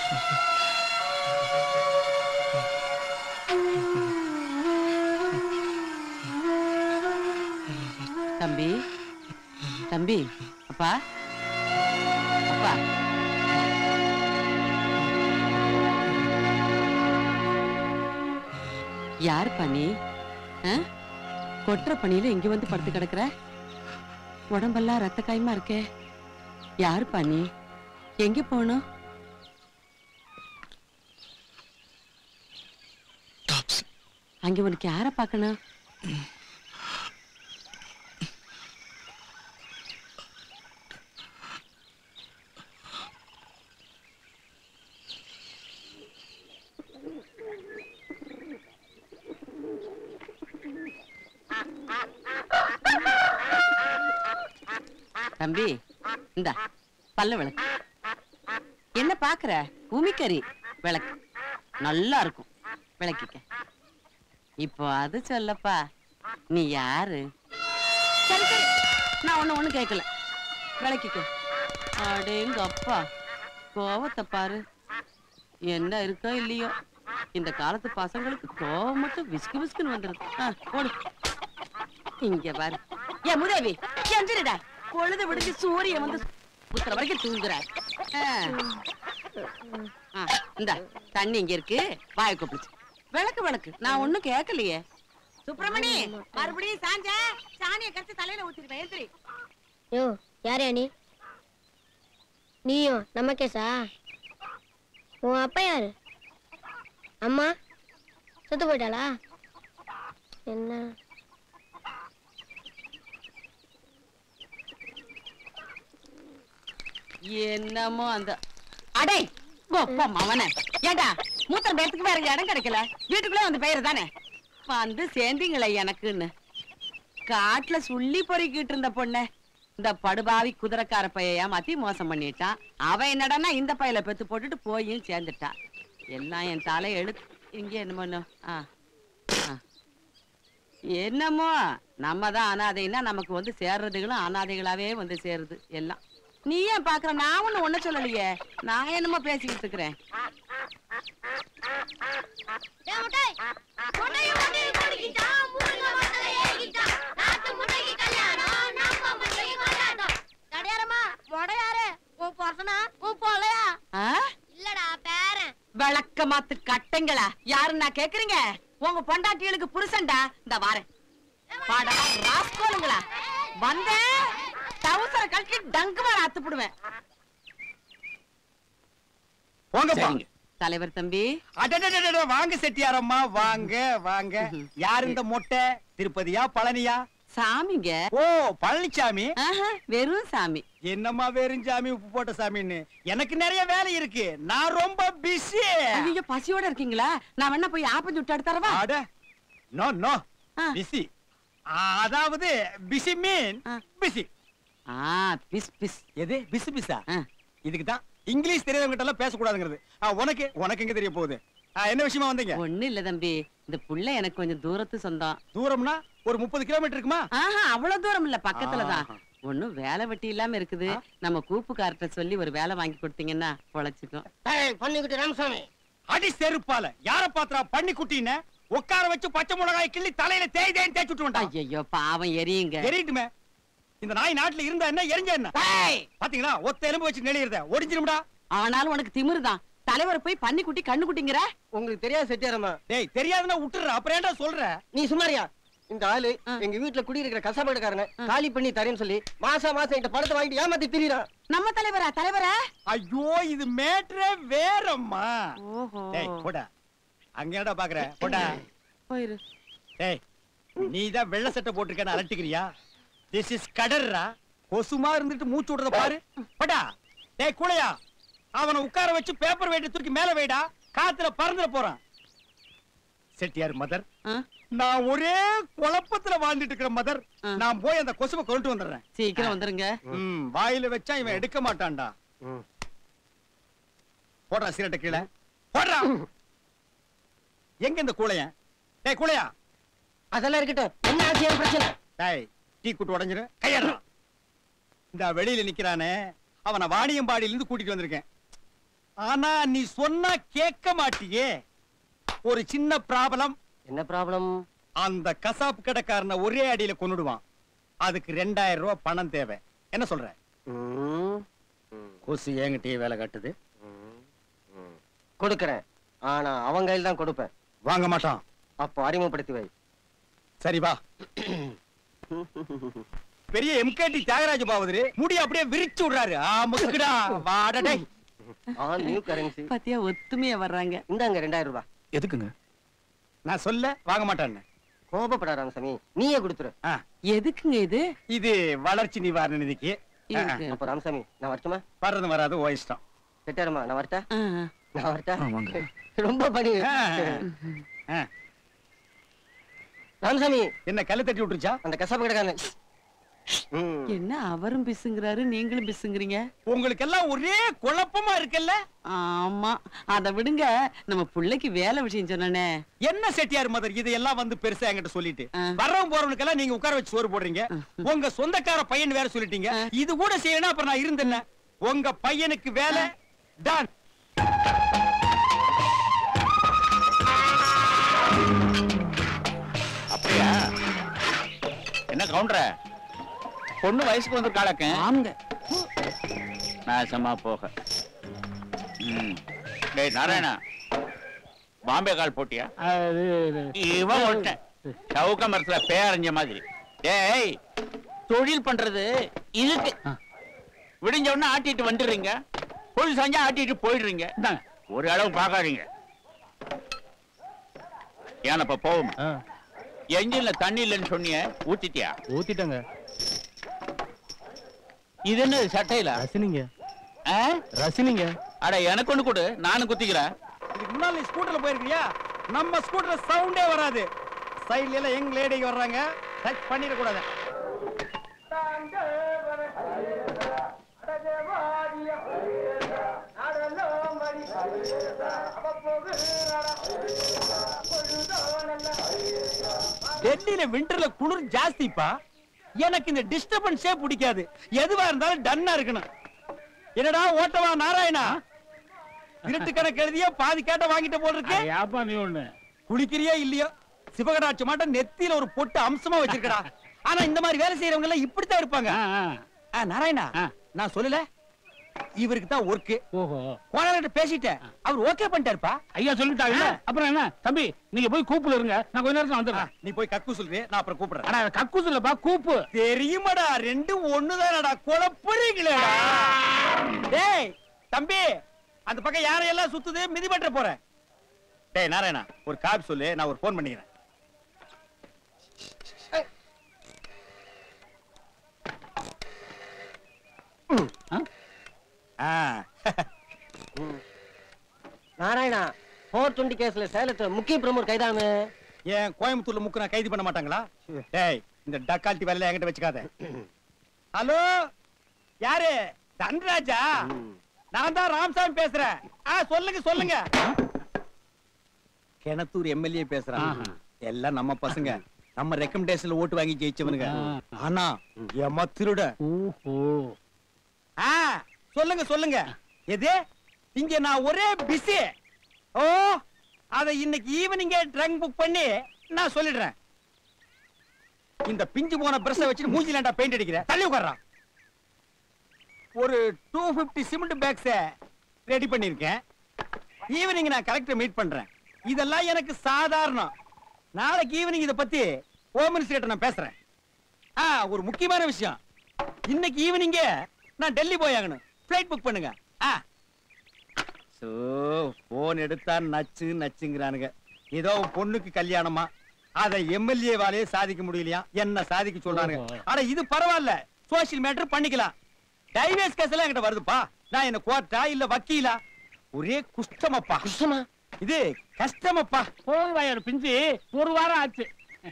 தம்பி தம்பி அப்பா அப்பா யாருப்பா நீ ஆ? கொட்டுற பணியில இங்க வந்து படுத்து கிடக்குற உடம்பெல்லாம் ரத்த காயமா இருக்கே யாருப்பா நீ எங்க போகணும் அங்க உனக்கு யார பார்க்கணும் தம்பி இந்தா பல்ல விளக்கு என்ன பாக்குற உமிக்கறி விளக்கு நல்லா இருக்கும் விளக்கிக்க இப்போ அது சொல்லப்பா நீ யாரு சரி சரி நான் ஒண்ணு ஒண்ணு கேட்கல விளக்கிக்க அடேங்க அப்பா கோவத்தை பாரு என்ன இருக்கோ இல்லையோ இந்த காலத்து பசங்களுக்கு கோவம் மட்டும் விஸ்கு விஸ்குன்னு வந்துருது ஆ, போடு இங்க பாரு ஏன் முதேவி எந்திரிடா பொழுது விடுஞ்சு சூரியன் வந்து குத்துற வரைக்கும் தூங்குற ஆ. ஆ, இந்தா தண்ணி இங்க இருக்கு வாய கொப்பிடிச்சு விளக்கு விளக்கு நான் ஒண்ணும் கேட்கலையே சுப்பிரமணி மறுபடியும் சாஞ்ச சாணியை கரைச்சு தலையில ஊத்திருவேன் எந்திரி யோ யாரையா நீ நீயும் நம்ம கேசா உன் அப்பா யாரு அம்மா செத்து போயிட்டாளா என்ன என்னமோ அந்த அடே கோப்பா மவன ஏண்டா மூத்திரம் பேரத்துக்கு வேற இடம் கிடைக்கல வீட்டுக்குள்ளே வந்து பெயர் தானே வந்து சேர்ந்தீங்களே எனக்குன்னு காட்டுல சுள்ளி பொறுக்கிட்டு இருந்த பொண்ணு இந்த படுபாவி குதிரைக்கார பைய ஏமாத்தி மோசம் பண்ணிட்டான் அவன் என்னடான்னா இந்த பையில பெத்து போட்டுட்டு போயும் சேர்ந்துட்டான் எல்லாம் என் தலை எழுத்து இங்க என்னமோ இன்னும். ஆ ஆ. என்னமோ நம்ம தான் அனாதைன்னா நமக்கு வந்து சேர்றதுகளும் அனாதைகளாவே வந்து சேருது எல்லாம் நீ ஏன் பாக்குற நான் ஒண்ணு ஒண்ணு சொல்லலையே நான் என்னமோ பேசிக்கிட்டு இருக்கிறேன் ஆ? இல்லடா பேரன் விளக்க மாத்து கட்டைங்களா யாருன்னா கேக்குறீங்க உங்க பொண்டாட்டிகளுக்கு புருஷன்டா இந்த வாரேன் பாடா ராஸ்கோலுங்களா வந்தேன் டவுசர கழட்டி டங்கு மேல அத்து போடுவேன் போங்கப்பா தலைவர் தம்பி அடடடடட, வாங்க செட்டியாரம்மா வாங்க வாங்க யார் இந்த மொட்டை திருப்பதியா பழனியா சாமிங்க ஓ பழனிசாமி ஆஹா, வெறும் சாமி என்னம்மா வெறும் சாமி உப்பு போட்ட சாமின்னு எனக்கு நிறைய வேலை இருக்கு நான் ரொம்ப பிஸி ஐயோ பசியோட இருக்கீங்களா நான் வேணா போய் ஆப்பம் சுட்டு எடுத்து தரவா அட நோ நோ ஆ. பிஸி அதாவது பிஸி மீன் ஆ. பிஸி ஆ பிஸ் பிஸ் எது பிஸி பிஸா ஆ. இதுக்கு தான் இங்கிலீஷ் தெரியாதவங்க எல்லாம் பேசக்கூடாதுங்கிறது ஆ, உனக்கு உனக்கு எங்க தெரிய போகுது ஆ, என்ன விஷயமா வந்தீங்க ஒண்ணு இல்ல தம்பி இந்த புள்ள எனக்கு கொஞ்சம் தூரத்து சொந்தம் தூரம்னா ஒரு முப்பது கிலோமீட்டர் இருக்குமா ஆஹா அவ்வளவு தூரம் இல்ல பக்கத்துல தான் ஆஹா. ஒண்ணும் வேலை வெட்டி இல்லாம இருக்குது நம்ம கூப்புக்கார்ட்ட சொல்லி ஒரு வேலை வாங்கி கொடுத்தீங்கன்னா பொழைச்சுக்கும் பண்ணிக்கிட்டு ராமசாமி அடி செருப்பால யார பாத்திரா பண்ணி குட்டின உட்கார வச்சு பச்சை மிளகாய் கிள்ளி தலையில தேய் தேய் தேய்ச்சி விட்டு ஐயோ பாவம் எரியுங்க எரியட்டுமே இந்த நாய் நாட்டுல இருந்தா என்ன எரிஞ்சா என்ன பாத்தீங்களா ஒத்த எலும்பு வச்சு நெளியிருத ஒடிஞ்சிரும்டா ஆனாலும் உனக்கு திமிருதான் தலைவர் போய் பண்ணி குட்டி கண்ணு குட்டிங்கிற உங்களுக்கு தெரியாது செட்டியாரம்மா டேய் தெரியாதுன்னா விட்டுற அப்புறம் ஏன்டா சொல்ற நீ சுமாரியா இந்த ஆளு ஆ. எங்க வீட்டுல குடியிருக்கிற கசாபாடுக்காரன காலி பண்ணி தரேன்னு சொல்லி மாசம் மாசம் என்கிட்ட படத்தை வாங்கிட்டு ஏமாத்தி திரியறான் நம்ம தலைவரா தலைவரா ஐயோ இது மேட்ரே வேறம்மா ஓஹோ டேய் போடா அங்க என்னடா பாக்குற போடா போயிரு டேய் நீ தான் வெள்ளை சட்டை போட்டிருக்கேன்னு அலட்டிக்கிறியா திஸ் இஸ் கடர்ரா கொசுமா இருந்துட்டு மூச்சு விடுறத பாரு படா டேய் கூளையா அவனை உட்கார வச்சு பேப்பர் வெயிட்ட தூக்கி மேல வைடா காத்துல பறந்துட போறான் செட்டியார் மதர் ஆ, நான் ஒரே குழப்பத்துல வாழ்ந்துட்டு இருக்கிற மதர் ஆ. நான் போய் அந்த கொசுவை கொண்டு வந்துடுறேன் சீக்கிரம் வந்துருங்க ம், வாயில வச்சா இவன் எடுக்க மாட்டான்டா போடுறா சிரட்டை கீழே போடுறா எங்க இந்த கூளையன் டேய் கூளையா அதெல்லாம் இருக்கட்டும் என்ன ஆச்சியான பிரச்சனை டேய் டீ குட்டு உடைஞ்சிரு கையடா இந்த வெளியில நிக்கிறானே அவனை வாணியம்பாடியில இருந்து கூட்டிட்டு வந்திருக்கேன் ஆனா நீ சொன்னா கேட்க மாட்டியே ஒரு சின்ன ப்ராப்ளம் என்ன ப்ராப்ளம் அந்த கசாப்பு கடைக்காரனை ஒரே அடியில கொன்னுடுவான் அதுக்கு ரெண்டாயிரம் ரூபாய் பணம் தேவை என்ன சொல்ற கொசு என்கிட்டயே வேலை காட்டுது கொடுக்கறேன் ஆனா அவங்க கையில் தான் கொடுப்பேன் வாங்க மாட்டான் அப்போ அறிமுகப்படுத்தி வை சரி வா பெரிய எம்கேடி தியாகராஜ பாவதரு முடி அப்படியே விரிச்சு விடுறாரு ஆமுக்குடா வாடடே ஆன் நியூ கரன்சி பாத்தியா ஒத்துமையா வர்றாங்க இந்தாங்க ரெண்டாயிரம் ரூபாய் எதுக்குங்க நான் சொல்ல வாங்க மாட்டான்னு கோபப்பட ராமசாமி நீயே கொடுத்துரு ஆ, எதுக்குங்க இது இது வளர்ச்சி நிவாரண நிதிக்கு ஆ, இருக்கு. அப்போ ராமசாமி நான் வரட்டுமா வர்றது வராது ஓ இஷ்டம் செட்டாருமா நான் வரட்டா ஆ, ஆ. நான் வரட்டா ஆ, வாங்க. ஆ, ரொம்ப பணி ஆ. ராமசாமி என்ன கல்லு தட்டி விட்டுருச்சா அந்த கசாப்பு கடைக்காரன் ம். என்ன அவரும் பிசுங்கிறாரு நீங்களும் பிசுங்கிறீங்க உங்களுக்கு எல்லாம் ஒரே குழப்பமா இருக்குல்ல ஆமா அத விடுங்க நம்ம புள்ளைக்கு வேலை விஷயம் சொன்னானே என்ன செட்டியார் மதர் இதையெல்லாம் வந்து பெருசா என்கிட்ட சொல்லிட்டு ஆ. வர்றவங்க போறவனுக்கு எல்லாம் நீங்க உட்கார வச்சு சோறு போடுறீங்க உங்க சொந்தக்கார பையன் வேற சொல்லிட்டீங்க இது கூட செய்யணும் அப்புறம் நான் இருந்தேன் உங்க பையனுக்கு வேலை டான் அப்படியா என்ன கவுண்டர பொண்ணு வயசுக்கு வந்து காலக்க ஆமாங்க நாசமா போக ம். டேய் நாராயணா பாம்பே கால் போட்டியா இவன் ஒருத்தன் சவுக்க மரத்துல பேரஞ்ச மாதிரி டேய் தொழில் பண்றது இதுக்கு விடிஞ்ச உடனே ஆட்டிட்டு வந்துடுறீங்க பொழுது சாஞ்சா ஆட்டிட்டு போயிடுறீங்க ஒரு அளவு பார்க்காதீங்க ஏனப்பா போவோம் என்ஜின்ல தண்ணி இல்லைன்னு சொன்னிய ஊத்திட்டியா ஊத்திட்டங்க இது என்ன சட்டையில ரசினிங்க ஆ? ரசினிங்க அட எனக்கு ஒண்ணு கொடு நானும் குத்திக்கிறேன் இதுக்கு முன்னால நீ ஸ்கூட்டர்ல போயிருக்கியா நம்ம ஸ்கூட்டர்ல சவுண்டே வராது சைடுல எல்லாம் யங் லேடி வர்றாங்க டச் பண்ணிட கூடாது டெல்லியில விண்டர்ல குளிர் ஜாஸ்திப்பா எனக்கு இந்த டிஸ்டர்பன்ஸே பிடிக்காது எதுவா இருந்தாலும் டன்னா இருக்கணும் என்னடா ஓட்டவா நாராயணா இருட்டு கணக்கு எழுதிய பாதி கேட்ட வாங்கிட்ட போல் இருக்கு ஏப்பா நீ ஒண்ணு குளிக்கிறியோ இல்லையோ சிவகடாட்சி மாட்டம் நெத்தியில ஒரு பொட்டு அம்சமா வச்சிருக்கடா ஆனா இந்த மாதிரி வேலை செய்யறவங்க எல்லாம் இப்படித்தான் இருப்பாங்க ஆ, நாராயணா ஆ. நான் சொல்லல இவருக்கு தான் ஒர்க்கு ஓஹோ கோனார்கிட்ட பேசிட்டேன் அவர் ஓகே பண்ணிட்டாருப்பா ஐயா சொல்லிட்டாங்கல்ல அப்புறம் என்ன தம்பி நீங்க போய் கூப்புல இருங்க நான் கொஞ்ச நேரத்துல ஆ, வந்துடுறேன் நீ போய் கக்கு சொல்று நான் அப்புறம் கூப்பிடுறேன் அடா கக்கூஸ் இல்லப்பா கூப்பு தெரியுமாடா ரெண்டும் ஒண்ணுதானடா குழப்பறீங்களேடா டேய் தம்பி அந்த பக்கம் யாரையெல்லாம் சுத்துது மிதிபட்ட போறேன் டேய் நாராயணா ஒரு காபி சொல்லு நான் ஒரு ஃபோன் பண்ணிக்கிறேன் ஆ. நாராயணா போர் டுவெண்ட்டி கேஸ்ல சேலத்துல முக்கிய பிரமுகர் கைதாமே ஏன் கோயம்புத்தூர்ல முக்கு நான் கைது பண்ண மாட்டாங்களா டேய் இந்த டக்கால்ட்டி வேலையில என்கிட்ட வச்சுக்காத ஹலோ யாரு தன்ராஜா நான் தான் ராமசாமி பேசுறேன் ஆ சொல்லுங்க சொல்லுங்க கிணத்தூர் எம்எல்ஏ பேசுறான் எல்லாம் நம்ம பசங்க நம்ம ரெக்கமெண்டேஷன்ல ஓட்டு வாங்கி ஜெயிச்சவனுங்க ஆனா ஏமா திருட ஓஹோ ஆ சொல்லுங்க சொல்லுங்க எது இங்க நான் ஒரே பிஸி ஓ அத இன்னைக்கு ஈவினிங்கே ட்ரங்க் புக் பண்ணி நான் சொல்லிடுறேன் இந்த பிஞ்சு போன பிரஷ வச்சு மூஞ்சிலாண்டா பெயிண்ட் அடிக்கிற தள்ளி உட்கார்றான் ஒரு two fifty cement bags ready பண்ணிருக்கேன் ஈவினிங் நான் கலெக்டர் மீட் பண்றேன் இதெல்லாம் எனக்கு சாதாரணம் நாளைக்கு ஈவினிங் இத பத்தி ஹோம் மினிஸ்டர் நான் பேசுறேன் ஆ ஒரு முக்கியமான விஷயம் இன்னைக்கு ஈவினிங்கே நான் டெல்லி போய் ஆகணும் ஃப்ளைட் புக் பண்ணுங்க ஆ சோ போன் எடுத்தா நச்சு நச்சுங்கிறானுங்க ஏதோ உன் பொண்ணுக்கு கல்யாணமா அத எம்எல்ஏ வாலே சாதிக்க முடியலையா என்ன சாதிக்க சொல்றானுங்க ஆனா இது பரவாயில்ல சோசியல் மேட்டர் பண்ணிக்கலாம் டைவேஸ் கேஸ் எல்லாம் என்கிட்ட வருதுப்பா நான் என்ன கோர்ட்டா இல்ல வக்கீலா ஒரே குஷ்டமப்பா குஷ்டமா இது கஷ்டமப்பா போன் வாயர் பிஞ்சு ஒரு வாரம் ஆச்சு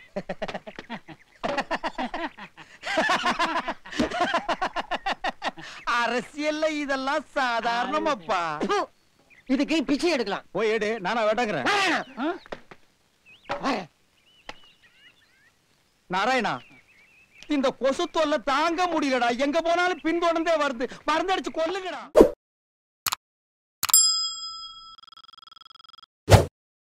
அரசியல்ல இதெல்லாம் சாதாரணமாப்பா ப்பு. இதுக்கு பிச்சை எடுக்கலாம் போய் எடு நானா வேட்டங்கிறேன் ஆ? வரேன். நாராயணா இந்த கொசு தொல்லை தாங்க முடியலடா எங்க போனாலும் பின்தொடர்ந்தே வருது மருந்தடிச்சு கொல்லுங்கடா